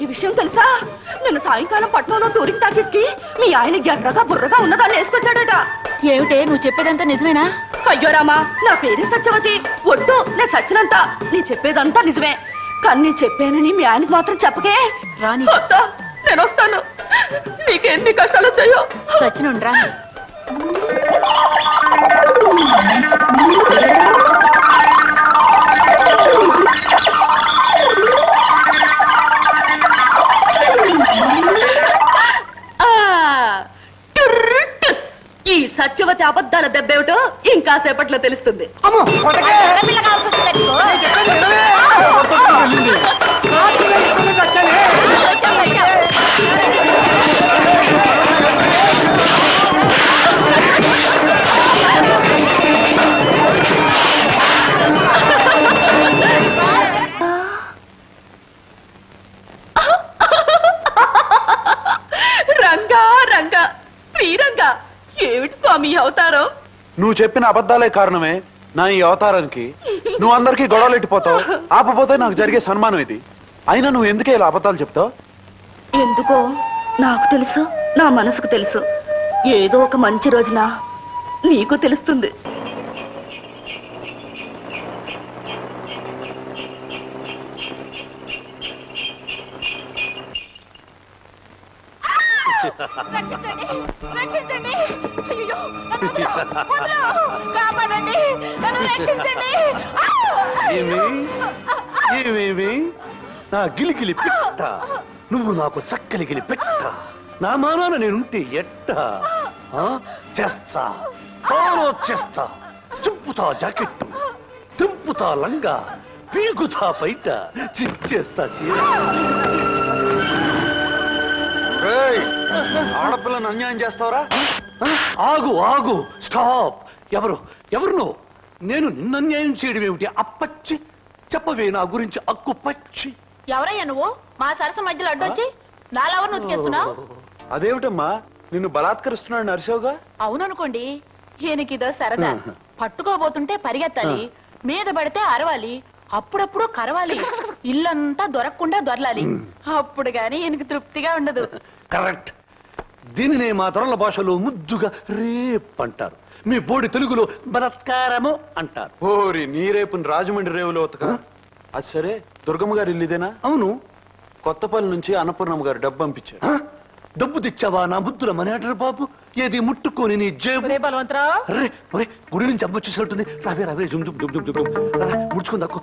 విషయం తెలుసా నిన్న సాయంకాలం పట్నంలో టూరింగ్ టాకీస్ కి మీ ఆయన ఎర్రగా బుర్రగా ఉన్నదాన్ని వేసుకొచ్చాడట ఏమిటే నువ్వు చెప్పేదంతా నిజమేనా అయ్యో రామా నా పేరే సత్యవతి ఒట్టు నేను సచ్చినంత నీ చెప్పేదంతా నిజమే కానీ నేను చెప్పానని మీ ఆయనకి మాత్రం చెప్పకే రాని వద్దా నేను వస్తాను నీకెన్ని కష్టాలు వచ్చాయో సచ్చినుండి రాని ఆ, టుర్రుట్టుస్. ఈ సత్యవతి అబద్ధాల దెబ్బేమిటో ఇంకా సేపట్లో తెలుస్తుంది అమ్మో కొట్టకే. ఆడపిల్ల కావాల్సి వస్తుంది నీకు. వెళ్ళింది. కాదు, చచ్చానే. రంగా రంగా శ్రీరంగా ఏమిటి స్వామి ఈ అవతారం నువ్వు చెప్పిన అబద్ధాలే కారణమే నా ఈ అవతారానికి నువ్వు అందరికీ గొడవలు ఎట్టిపోతావు ఆపపోతే నాకు జరిగే సన్మానం ఇది అయినా నువ్వు ఎందుకే ఇలా అబద్ధాలు చెప్తావు ఎందుకో నాకు తెలుసు నా మనసుకు తెలుసు ఏదో ఒక మంచి రోజున నీకు తెలుస్తుంది రక్షించండి అయ్యో నన్ను వదలు. వదలు. కాపాడండి నన్ను రక్షించండి ఆ! ఏమి ఏమేమి నా గిలిగిలి పెట్ట నువ్వు నాకు చక్కలిగిలి పెట్ట నా మానాన నేనుంటే ఎట్ట ఆ? చేస్తా చాలా చేస్తా చింపుతా జాకెట్టు తింపుతా లంగా పీకుతా బయట చిచ్చేస్తా చీర ఏయ్, ఆడపిల్లను అన్యాయం చేస్తావరా ఆ? ఆగు ఆగు స్టాప్ ఎవరు ఎవరు నువ్వు నేను నిన్న అన్యాయం చేయడం ఏమిటి అప్పచ్చి చెప్పవే నా గురించి అక్కు పచ్చి ఎవరయ్యా నువ్వు మా సరస మధ్యలో అడ్డొచ్చి నాలెవరు నుతికేస్తున్నావు అదేమిటమ్మా నిన్ను బలాత్కరిస్తున్నాడు నరసోగా అవుననుకోండి ఈయనకిదో సరదా పట్టుకోబోతుంటే పరిగెత్తాలి మీద పడితే అరవాలి అప్పుడప్పుడు కరవాలి ఇల్లంతా దొరకకుండా దొరలాలి అప్పుడు గాని ఈయనకి తృప్తిగా ఉండదు కరెక్ట్ దీనినే మా తరల భాషలో ముద్దుగా రేప్ అంటారు మీ బోడి తెలుగులో బలత్కారము అంటారు ఓరి నీ రేపుని రాజమండ్రి రేవులో ఉతక అది సరే దుర్గమ్మ గారు ఇల్లు ఇదేనా అవును కొత్తపల్లి నుంచి అన్నపూర్ణమ్మ గారు డబ్బు పంపించారు ఆ? డబ్బు తెచ్చావా నా బుద్ధుల మనేటరు బాబు ఏది ముట్టుకొని నీ జేబు రే బలవంతరావు అరే ఒరే గుడి నుంచి అమ్మ వచ్చేసినట్టుంది రావే రావే జుమ్ జుమ్ జుమ్ జుమ్ జుమ్ రా, రా, ముడుచుకుంది అక్కు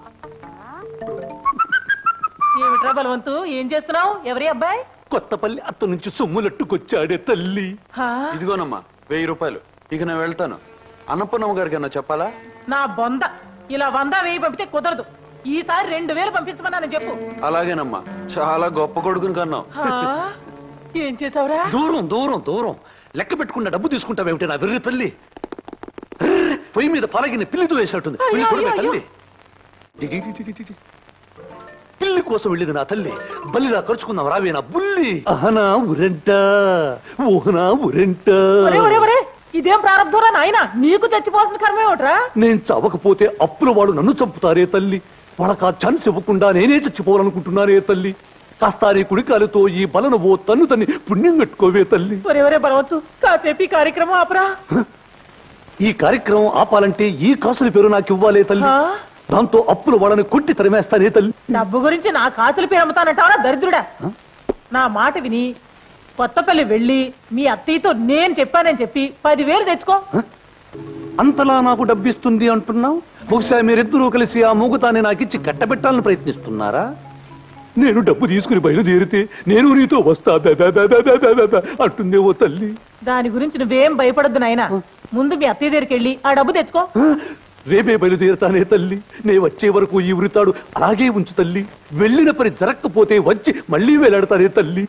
ఏమిట్రా బలవంతు ఏం చేస్తున్నావు ఎవరి అబ్బాయి కొత్తపల్లి అత్త నుంచి సొమ్ములట్టుకొచ్చాడే తల్లి ఇదిగోనమ్మా వెయ్యి రూపాయలు ఇక నేను వెళ్తాను అన్నపూర్ణమ్మ గారికి అన్న చెప్పాలా నా బొంద ఇలా వంద వేయి పంపితే కుదరదు ఈసారి రెండు వేలు పంపించమన్నాను చెప్పు అలాగేనమ్మా చాలా గొప్ప కొడుకుని కన్నావు ఏం చేసావురా దూరం దూరం దూరం లెక్క పెట్టుకున్న డబ్బు తీసుకుంటావేమిటి నా వెర్రి తల్లి అర్రే, పొయ్యి మీద పలగిన పిల్లితో వేసినట్టుంది వెళ్ళి చూడవే తల్లి డి, డి, డి, డి, డి, డి. పిల్లి కోసం వెళ్ళింది నా తల్లి బల్లిలా ఖర్చుకుందాం రావే నా బుల్లి అహనా ఉరెంట ఓహనా ఉరెంట ఒరే, ఒరే, ఒరే, ఇదేం ప్రారంభంరా నాయన నీకు చచ్చిపోవాల్సిన కర్మే ఒకట్రా నేను చవకపోతే అప్పుల వాడు నన్ను చంపుతారే తల్లి వాళ్ళకి ఆ ఛాన్స్ ఇవ్వకుండా నేనే చచ్చిపోవాలనుకుంటున్నానే తల్లి కాస్త నీ కుడికాలతో ఈ బలను ఓ తన్ను తన్ని పుణ్యం కట్టుకోవే తల్లి ఒరే ఒరే బలవచ్చు కాసేపు ఈ కార్యక్రమం ఆపరా ఈ కార్యక్రమం ఆపాలంటే ఈ కాసుల పేరు నాకు ఇవ్వాలే తల్లి ఆ? దాంతో అప్పుల వాళ్ళని కొట్టి తరిమేస్తానే తల్లి డబ్బు గురించి నా కాసులు పేరు అమ్ముతానంటావరా దరిద్రుడా నా మాట విని కొత్తపల్లి వెళ్ళి మీ అత్తయ్యతో నేను చెప్పానని చెప్పి పదివేలు తెచ్చుకో అంతలా నాకు డబ్బిస్తుంది అంటున్నావు బహుశా మీరిద్దరూ కలిసి ఆ మూగుతాన్ని నాకిచ్చి కట్టబెట్టాలని ప్రయత్నిస్తున్నారా నేను డబ్బు తీసుకుని బయలుదేరితే నేను నీతో వస్తా దా, దా, దా, దా, దా, దా, దా, దా, అంటుందే ఓ తల్లి దాని గురించి నువ్వేం భయపడద్దు నాయనా ముందు మీ అత్తయ్య దగ్గరికి వెళ్ళి ఆ డబ్బు తెచ్చుకో ఆ, రేపే బయలుదేరుతానే తల్లి నే వచ్చే వరకు ఈ ఉరితాడు అలాగే ఉంచు తల్లి వెళ్ళిన పని జరగకపోతే వచ్చి మళ్ళీ వేలాడతానే తల్లి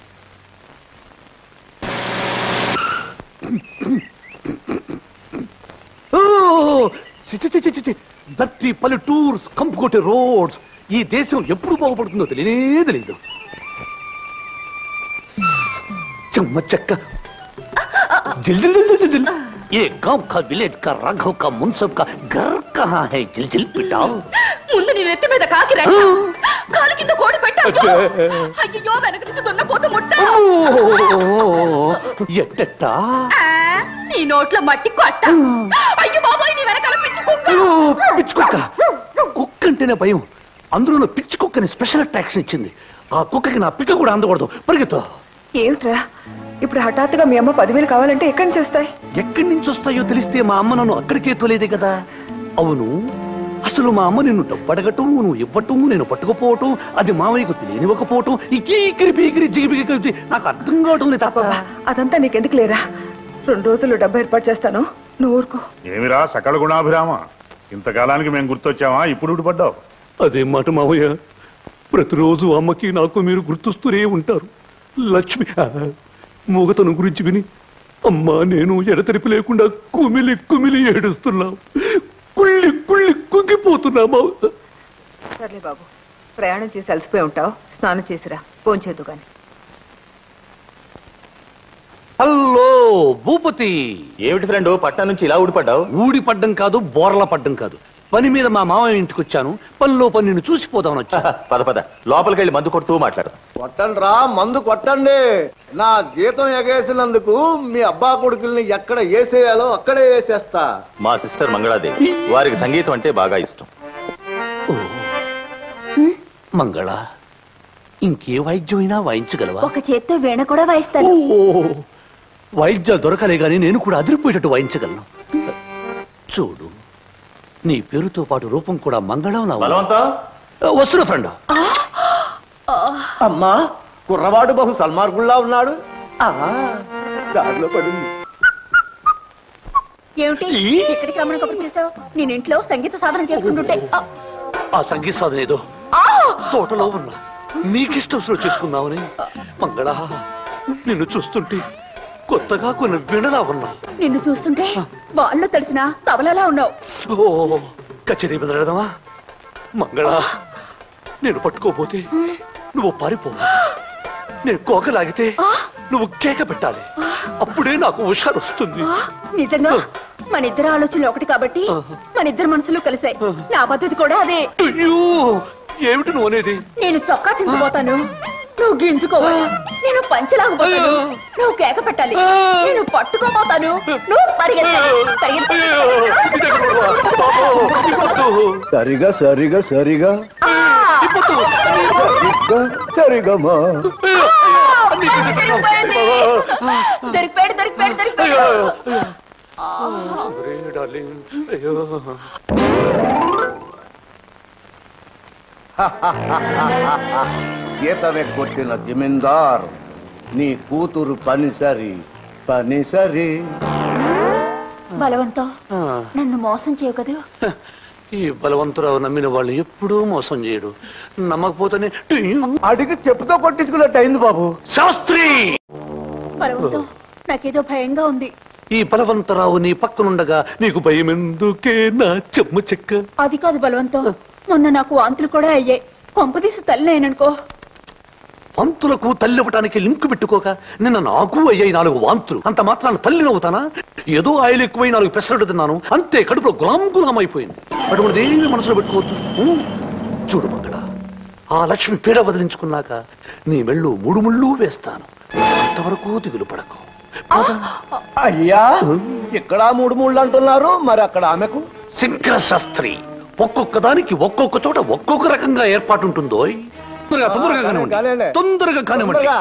ఓ, చి, చి, చి, చి, చి, చి. దట్టి పల్లెటూర్స్ కంపుకొట్టే రోడ్స్ ఈ దేశం ఎప్పుడు బాగుపడుతుందో తెలియనే తెలియదు చెమ్మ చెక్క जिल जिल जिल जिल जिल ये गांव का विलेज का राघव का मुनसब का घर कहाँ है जिल जिल पिटाओ ముందు నీ నెత్తి మీద కాకి రెట్ట కాలు కింద కోడి పెట్టావు అయ్యో వెనక నుంచి దున్నపోతు ముట్ట ఎట్టెట్టా ఆ, నీ నోట్లో మట్టి కొట్ట అయ్యో బాబాయ్ నీ వెనకాల పిచ్చి కుక్క అయ్యో, పిచ్చి కుక్క కుక్క అంటేనే భయం అందులో పిచ్చి కుక్కని స్పెషల్ అట్రాక్షన్ ఇచ్చింది ఆ కుక్కకి నా పిక్క కూడా అందకూడదు పరిగెత్తు ఏమిట్రా ఇప్పుడు హఠాత్తుగా మీ అమ్మ పదివేలు కావాలంటే ఎక్కడి నుంచి వస్తాయి ఎక్కడి నుంచి వస్తాయో తెలిస్తే మా అమ్మ నన్ను అక్కడికే తోలేదే కదా అవును అసలు మా అమ్మ నిన్ను డబ్బు అడగటం నువ్వు ఇవ్వటం నేను పట్టుకుపోవటం అది మావయ్యకు తెలియనివ్వకపోవటం ఈ కీకిరి పీకిరి జిగిపిగి కలిపి నాకు అర్థం కావటం లేదు తాత బాబా అదంతా నీకెందుకు లేరా రెండు రోజులు డబ్బు ఏర్పాటు చేస్తాను నువ్వు ఊరుకో ఏమిరా సకల గుణాభిరామ ఇంతకాలానికి మేము గుర్తొచ్చామా ఇప్పుడు ఊడిపడ్డావు అదే మాట మావయ్య ప్రతిరోజు అమ్మకి నాకు మీరు గుర్తొస్తూనే ఉంటారు లక్ష్మి ఆ, మూగతనం గురించి విని అమ్మా నేను ఎడతెరిపి లేకుండా కుమిలి కుమిలి ఏడుస్తున్నాం కుళ్ళి కుళ్ళి కుంగిపోతున్నా మావ సర్లే బాబు ప్రయాణం చేసి అలసిపోయి ఉంటావు స్నానం చేసిరా ఫోన్ చేద్దు గాని హలో భూపతి ఏమిటి ఫ్రెండ్ పట్టణం నుంచి ఇలా ఊడిపడ్డావు ఊడి పడ్డం కాదు బోర్ల పడ్డం కాదు పని మీద మా మామయ్య ఇంటికి వచ్చాను పనిలో పని నిన్ను చూసిపోదామని వచ్చా పద పద లోపలికి వెళ్ళి మందు కొడుతూ మాట్లాడు కొట్టండి రా మందు కొట్టండి నా జీతం ఎగేసినందుకు మీ అబ్బా కొడుకుల్ని ఎక్కడ వేసేయాలో అక్కడే వేసేస్తా మా సిస్టర్ మంగళాదేవి వారికి సంగీతం అంటే బాగా ఇష్టం ఓ. మంగళ ఇంకే వాయిద్యమైనా వాయించగలవా ఒక చేత్తో వీణ కూడా వాయిస్తాను ఓ వాయిద్యాలు దొరకలే గాని నేను కూడా అదిరిపోయేటట్టు వాయించగలను చూడు నీ పేరుతో పాటు రూపం కూడా మంగళం నా ఉంది. బలవంతం వస్తున్నా ఫ్రెండ్ అమ్మా కుర్రవాడు బహు సల్మార్గుల్లా ఉన్నాడు ఆ, దారిలో పడింది ఏమిటి ఇక్కడికి రమ్మని కబురు చేసావు నేను ఇంట్లో సంగీత సాధన చేసుకుంటుంటే ఆ, ఆ సంగీత సాధన ఏదో తోటలో ఉన్నా నీకిష్టం చేసుకుందామని మంగళ నిన్ను చూస్తుంటే కొత్తగా కొన్ని వినలా ఉన్నా నిన్ను చూస్తుంటే వాళ్ళు తడిసిన తబలలా ఉన్నావు ఓ కచేరీ బెదరడమా మంగళ నేను పట్టుకోపోతే నువ్వు పారిపో నేను కోకలాగితే నువ్వు కేక పెట్టాలి అప్పుడే నాకు హుషారు వస్తుంది ఆ, నిజంగా మన ఇద్దరు ఆలోచనలు ఒకటి కాబట్టి మన ఇద్దరు మనసులు కలిసాయి నా పద్ధతి కూడా అదే అయ్యో ఏమిటి నువ్వు అనేది నేను చొక్కా చించిపోతాను నువ్వు గింజుకోవాలి నేను పంచలాగపోతాను నువ్వు కేక పెట్టాలి నేను పట్టుకోపోతాను నువ్వు పరిగెత్తాలి పరిగెత్తాలి. ఇది ఎక్కడ గొడవ? బాబో, ఇవ్వద్దు. సరిగా సరిగా సరిగా ఇవ్వద్దు. సరిగా సరిగమా నీకు ఇది ఎక్కడ గొడవ? దొరికిపోయాడు దొరికిపోయాడు అయ్యో. దొరికిపోయాడు ఒరే, డార్లింగ్. అయ్యో. జీతమే కొట్టిన జమీందార్ నీ కూతురు పనిసరి పనిసరి బలవంతం ఆ, నన్ను మోసం చేయవు కదా ఈ బలవంతురావు నమ్మిన వాళ్ళు ఎప్పుడూ మోసం చేయడు నమ్మకపోతేనే టింగ్. అడిగి చెప్పుతో కొట్టించుకున్నట్టు అయింది బాబు శాస్త్రి బలవంతం నాకేదో భయంగా ఉంది ఈ బలవంతరావు నీ పక్కనుండగా నీకు భయం ఎందుకే నా చెమ్మ చెక్క అది కాదు బలవంతం మొన్న నాకు వాంతులు కూడా అయ్యాయి కొంపదీసి తల్లి నేననుకో వాంతులకు తల్లి ఇవ్వటానికి లింక్ పెట్టుకోక నిన్న నాకు అయ్యాయి నాలుగు వాంతులు అంత మాత్రాన తల్లి నవ్వుతానా ఏదో ఆయిల్ ఎక్కువై నాలుగు పెసరట్టు తిన్నాను అంతే కడుపులో గులాం గులాం అయిపోయింది అటువంటిది ఏమీ మనసులో పెట్టుకోవద్దు ఊ, చూడు మంగళ ఆ లక్ష్మి పీడ వదిలించుకున్నాక నీ మెళ్ళు మూడు ముళ్ళు వేస్తాను అంతవరకు దిగులు పడకు పద. అయ్యా ఇక్కడ మూడు మూడు అంటున్నారు మరి అక్కడ ఆమెకు శంకర శాస్త్రి ఒక్కొక్క దానికి ఒక్కొక్క చోట ఒక్కొక్క రకంగా ఏర్పాటు ఉంటుందో తొందరగా తొందరగా కానివ్వండి కానివ్వండి. తొందరగా కానివ్వండి తొందరగా.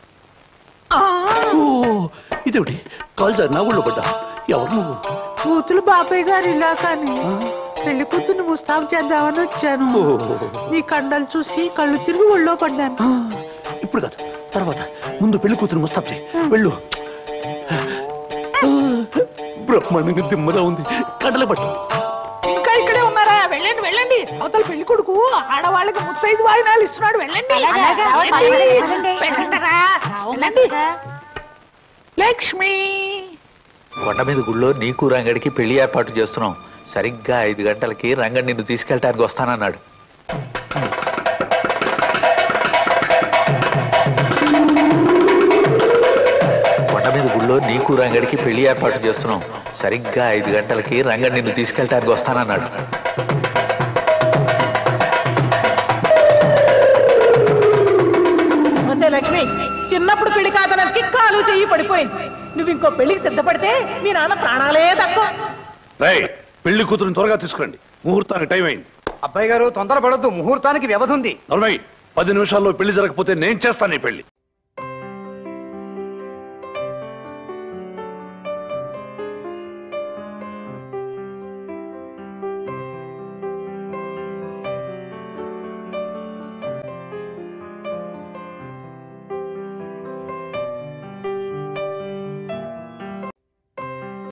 ఓ, ఇదేమిటి కాల్ జారి నా ఊళ్ళో పడ్డా ఎవరు నువ్వు కూతురు బాబాయ్ గారు ఇలా కానీ పెళ్లి కూతురు ముస్తాబు చేద్దామని వచ్చాను ఓ, నీ కండలు చూసి కళ్ళు తిరిగి ఒళ్ళో పడ్డాను ఆ, ఇప్పుడు కాదు తర్వాత ముందు పెళ్లి కూతురు ముస్తాబ్ చేయి వెళ్ళు ఆ, బ్రహ్మాండంగా దిమ్మగా ఉంది కడల పట్టు ఇంకా ఇక్కడే ఉన్నారా వెళ్ళండి వెళ్ళండి అవతల పెళ్లి కొడుకు ఆడవాళ్ళకి ముత్తైదు వాయినాలు ఇస్తున్నాడు వెళ్ళండి అలాగా? వెళ్ళండి. వెళ్ళండి. వెళ్ళండిరా. వెళ్ళండి. లక్ష్మి కొండ మీద గుళ్ళో నీకు రంగడికి పెళ్లి ఏర్పాటు చేస్తున్నాం సరిగ్గా ఐదు గంటలకి రంగడి నిన్ను తీసుకెళ్ళటానికి వస్తానన్నాడు కొండ మీద గుళ్ళో నీకు రంగడికి పెళ్లి ఏర్పాటు చేస్తున్నాం సరిగ్గా ఐదు గంటలకి రంగడి నిన్ను తీసుకెళ్ళటానికి వస్తానన్నాడు చిన్నప్పుడు పెళ్లి కాదనకి కాలు చెయ్యి పడిపోయింది నువ్వు ఇంకో పెళ్లికి సిద్ధపడితే మీ నాన్న ప్రాణాలే తక్కువ రై పెళ్లి కూతురుని త్వరగా తీసుకురండి ముహూర్తానికి టైం అయింది అబ్బాయి గారు తొందరపడొద్దు ముహూర్తానికి వ్యవధి ఉంది నలభై పది నిమిషాల్లో పెళ్లి జరగకపోతే నేను చేస్తాను ఈ పెళ్లి